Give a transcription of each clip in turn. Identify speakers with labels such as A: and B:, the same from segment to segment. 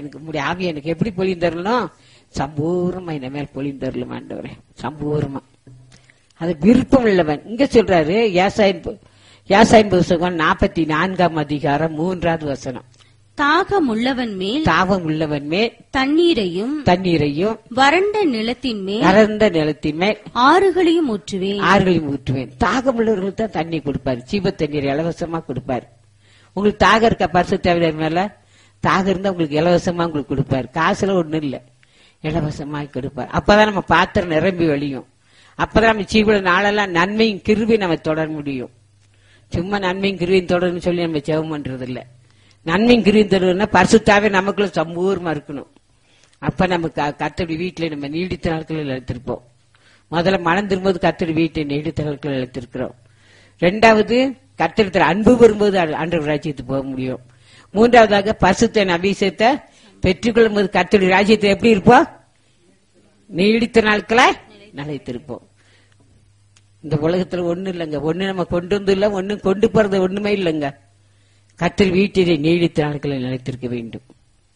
A: எனக்கு உங்களுடைய ஆவி எனக்கு எப்படி பொழிந்தரணும் சம்பூர்ணமா இந்த மேல் பொழிந்தரலும் ஆண்டவரே சம்பூர்ணமா அது விருப்பம் உள்ளவன் இங்க சொல்றாரு யாசாயின் பு- யாசாயின் புஸ்தகம் நாற்பத்தி நான்காம் அதிகாரம் மூன்றாவது வசனம்
B: தாகம் உள்ளவன் மேல்
A: தாவம் உள்ளவன் மேல்
B: தண்ணீரையும்
A: தண்ணீரையும்
B: வறண்ட நிலத்தின் மேல்
A: நரந்த நிலத்தின் மேல்
B: ஆறுகளையும் ஊற்றுவேன்
A: ஆறுகளையும் ஊற்றுவேன் தாகம் உள்ளவர்களுக்கு தான் தண்ணி கொடுப்பாரு சீப தண்ணீர் இலவசமா கொடுப்பாரு உங்களுக்கு தாகம் இருக்க பரிசு தேவையான மேல தாகம் இருந்தா உங்களுக்கு இலவசமா உங்களுக்கு கொடுப்பாரு காசுல ஒண்ணும் இல்ல இலவசமா கொடுப்பாரு அப்பதான் நம்ம பாத்திரம் நிரம்பி வழியும் அப்பதான் நம்ம சீவுல நாளெல்லாம் நன்மையும் கிருவி நம்ம தொடர முடியும் சும்மா நன்மையும் கிருவியும் தொடருன்னு சொல்லி நம்ம ஜெபம் பண்றது இல்ல நன்மையும் கிருவியும் தொடருன்னா பரிசுத்தாவே நமக்குள்ள சம்பூர்மா இருக்கணும் அப்ப நம்ம கத்தடி வீட்டுல நம்ம நீடித்த நாட்களில் எடுத்திருப்போம் முதல்ல மனம் திரும்பும்போது கத்தடி வீட்டை நீடித்த நாட்களில் எடுத்திருக்கிறோம் ரெண்டாவது கத்திரத்தில் அன்பு வரும்போது ஆண்டவர் ராஜ்யத்துக்கு போக முடியும் மூன்றாவதாக பரிசுத்தன் அபிஷேகத்தை பெற்றுக்கொள்ளும் போது கத்தடி ராஜ்யத்தை எப்படி இருப்போம் நீடித்த நாட்களை நிலைத்திருப்போம் இந்த உலகத்துல ஒண்ணு இல்லைங்க ஒண்ணு நம்ம கொண்டு வந்து இல்ல ஒண்ணு கொண்டு போறது ஒண்ணுமே இல்லைங்க கத்தர் வீட்டிலே நீடித்த நாட்களை நிலைத்திருக்க வேண்டும்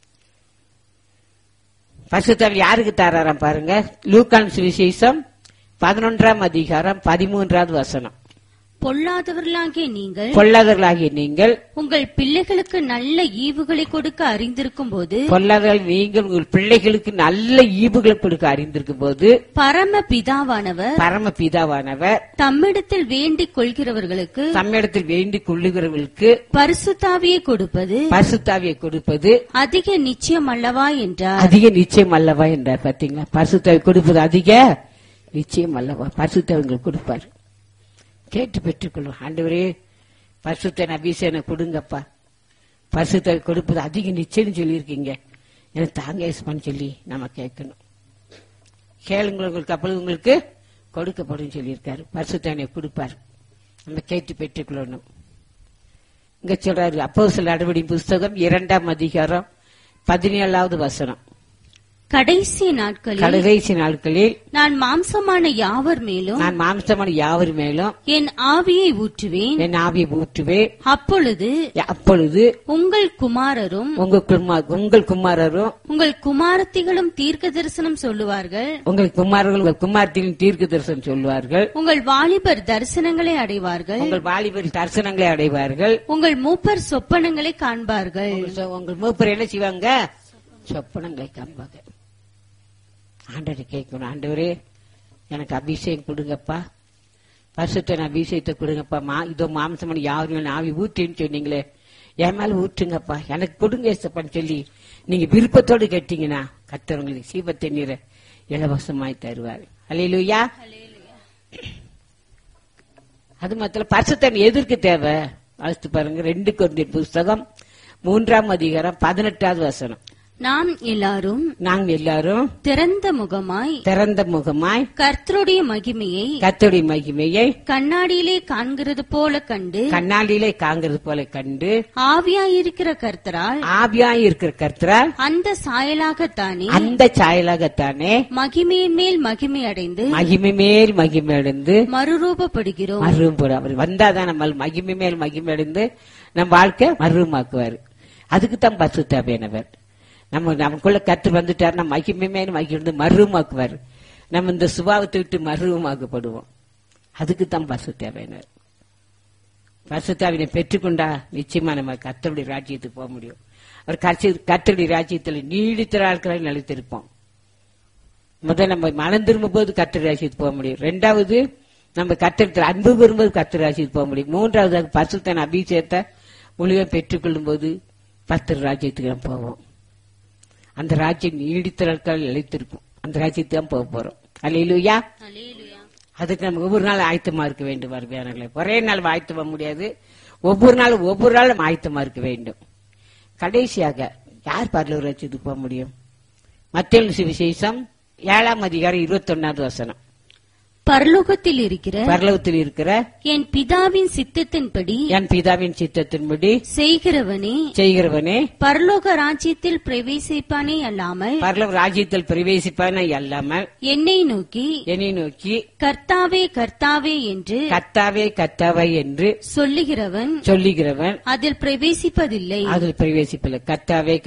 A: பரிசுத்தவர் யாருக்கு தாராராம் பாருங்க லூக்கான் சுவிசேஷம் பதினொன்றாம் அதிகாரம் பதிமூன்றாவது வசனம்
B: பொல்லாதவர்களாகிய நீங்கள்
A: பொல்லாதவர்களாகிய நீங்கள்
B: உங்கள் பிள்ளைகளுக்கு நல்ல ஈவுகளை கொடுக்க அறிந்திருக்கும் போது
A: பொல்லாதவர்கள் நீங்கள் உங்கள் பிள்ளைகளுக்கு நல்ல ஈவுகளை கொடுக்க அறிந்திருக்கும் போது
B: பரம பிதாவானவர்
A: பரம பிதாவானவர்
B: தம்மிடத்தில் வேண்டிக் கொள்கிறவர்களுக்கு
A: தம்மிடத்தில் வேண்டிக் கொள்ளுகிறவர்களுக்கு
B: பரிசுத்தாவியை கொடுப்பது
A: பரிசுத்தாவியை கொடுப்பது
B: அதிக நிச்சயம் அல்லவா என்றார்
A: அதிக நிச்சயம் அல்லவா என்றார் பாத்தீங்களா பரிசுத்தாவி கொடுப்பது அதிக நிச்சயம் அல்லவா பரிசுத்தவங்களுக்கு கொடுப்பார் கேட்டு பெற்றுக்கொள்ளும் ஆண்டவரே பரிசுத்தன் அபிஷேகம் கொடுங்கப்பா பரிசுத்தாவி கொடுப்பது அதிக நிச்சயம் சொல்லியிருக்கீங்க எனக்கு தாங்க யேசுப்பான்னு சொல்லி நம்ம கேட்கணும் கேளுங்க உங்களுக்கு அப்பொழுது உங்களுக்கு கொடுக்கப்படும் சொல்லியிருக்காரு பரிசுத்தானை கொடுப்பார் நம்ம கேட்டு பெற்றுக்கொள்ளணும் இங்க சொல்றாரு அப்போ சில நடவடி புஸ்தகம் இரண்டாம் அதிகாரம் பதினேழாவது வசனம்
B: கடைசி நாட்களில்
A: கடைசி நாட்களில்
B: நான் மாம்சமான யாவர் மேலும்
A: நான் மாம்சமான யாவர் மேலும்
B: என் ஆவியை ஊற்றுவேன்
A: என் ஆவியை ஊற்றுவேன்
B: அப்பொழுது
A: அப்பொழுது
B: உங்கள் குமாரரும்
A: உங்க குமார் உங்கள் குமாரரும்
B: உங்கள் குமாரத்திகளும் தீர்க்க தரிசனம் சொல்லுவார்கள்
A: உங்கள் குமாரர்கள் உங்கள் குமாரத்தின் தீர்க்க தரிசனம் சொல்வார்கள்
B: உங்கள் வாலிபர் தரிசனங்களை அடைவார்கள்
A: உங்கள் வாலிபர் தரிசனங்களை அடைவார்கள்
B: உங்கள் மூப்பர் சொப்பனங்களை காண்பார்கள்
A: உங்கள் சொ- உங்கள் மூப்பர் என்ன செய்வாங்க சொப்பனங்களை காண்பாங்க ஆண்டவரை கேட்கணும் ஆண்டவரே எனக்கு அபிஷேகம் கொடுங்கப்பா பரிசுத்தன் அபிஷேகத்தை கொடுங்கப்பா மா இதோ மாம்சமான யாரும் ஆவி ஊற்றின்னு சொன்னீங்களே என் மேல ஊற்றுங்கப்பா எனக்கு கொடுங்க ஏசப்பான்னு சொல்லி நீங்க விருப்பத்தோடு கேட்டீங்கன்னா கர்த்தர் உங்களுக்கு சீபத்தை நீரை இலவசமாய் தருவார் அலையிலுயா அது மாத்திரம் பரிசுத்தன் எதற்கு தேவை அடுத்து பாருங்க ரெண்டு கொண்டின் புஸ்தகம் மூன்றாம் அதிகாரம் பதினெட்டாவது வசனம்
B: நாம் எல்லாரும்
A: நாங்கள் எல்லாரும்
B: திறந்த முகமாய்
A: திறந்த முகமாய்
B: கர்த்தருடைய மகிமையை
A: கத்தோடி மகிமையை
B: கண்ணாடியிலே காண்கிறது போல கண்டு
A: கண்ணாடியிலே காங்கிறது போல கண்டு
B: ஆவியாயிருக்கிற கர்த்தரால்
A: ஆவியாய் இருக்கிற கர்த்தரால்
B: அந்த சாயலாகத்தானே
A: அந்த சாயலாகத்தானே
B: மகிமையின் மேல் மகிமை அடைந்து
A: மகிமை மேல் மகிமை அடைந்து
B: மறுரூபப்படுகிறோம்
A: மருவம் போட அவர் வந்தாதான் நம்ம மகிமை மேல் மகிமை அடைந்து நம்ம வாழ்க்கை மருவமாக்குவார் அதுக்கு தான் பசு தேவையானவர் நம்ம நமக்குள்ள கத்து வந்துட்டார் நம்ம மகிமை மேல் மகிழ்ந்து மருவமாக்குவார் நம்ம இந்த சுபாவத்தை விட்டு மருவமாக்கப்படுவோம் அதுக்கு தான் பசு தேவையானவர் பசுத்தாவினை பெற்றுக்கொண்டா நிச்சயமா நம்ம கத்தருடைய ராஜ்யத்துக்கு போக முடியும் அவர் கர்த்தருடைய கத்தருடைய ராஜ்யத்தில் நீடித்த நாட்களை நிலைத்திருப்போம் முதல் நம்ம மனம் திரும்பும் போது கத்தர் ராசியத்துக்கு போக முடியும் ரெண்டாவது நம்ம கத்திரத்தில் அன்பு பெறும்போது கத்தர் ராசியத்துக்கு போக முடியும் மூன்றாவது பசுத்தன் அபிஷேகத்தை முழுக பெற்றுக்கொள்ளும் போது பத்தர் ராஜ்யத்துக்கு நம்ம போவோம் அந்த ராஜ்யம் நீடித்த நாட்கள் நிலைத்திருக்கும் அந்த ராஜ்யத்துக்கு தான் போக போறோம் அல்லையிலுயா அதுக்கு நம்ம ஒவ்வொரு நாள் ஆயத்தமா இருக்க வேண்டும் வருவியானங்களே ஒரே நாள் ஆயத்தமா முடியாது ஒவ்வொரு நாளும் ஒவ்வொரு நாளும் ஆயத்தமா இருக்க வேண்டும் கடைசியாக யார் பரலூர் ராஜ்யத்துக்கு போக முடியும் மத்திய சுவிசேஷம் ஏழாம் அதிகாரம் இருபத்தி ஒன்னாவது வசனம்
B: பரலோகத்தில் இருக்கிற
A: பரலோகத்தில் இருக்கிற
B: என் பிதாவின் சித்தத்தின்படி
A: என் பிதாவின் சித்தத்தின்படி
B: செய்கிறவனே
A: செய்கிறவனே
B: பரலோக ராஜ்யத்தில் பிரவேசிப்பானே அல்லாமல்
A: பரலோக ராஜ்யத்தில் பிரவேசிப்பான அல்லாமல்
B: என்னை நோக்கி
A: என்னை நோக்கி
B: கர்த்தாவே கர்த்தாவே என்று
A: கத்தாவே கத்தாவை என்று
B: சொல்லுகிறவன்
A: சொல்லுகிறவன்
B: அதில் பிரவேசிப்பதில்லை
A: அதில் பிரவேசிப்பில்லை கத்தாவே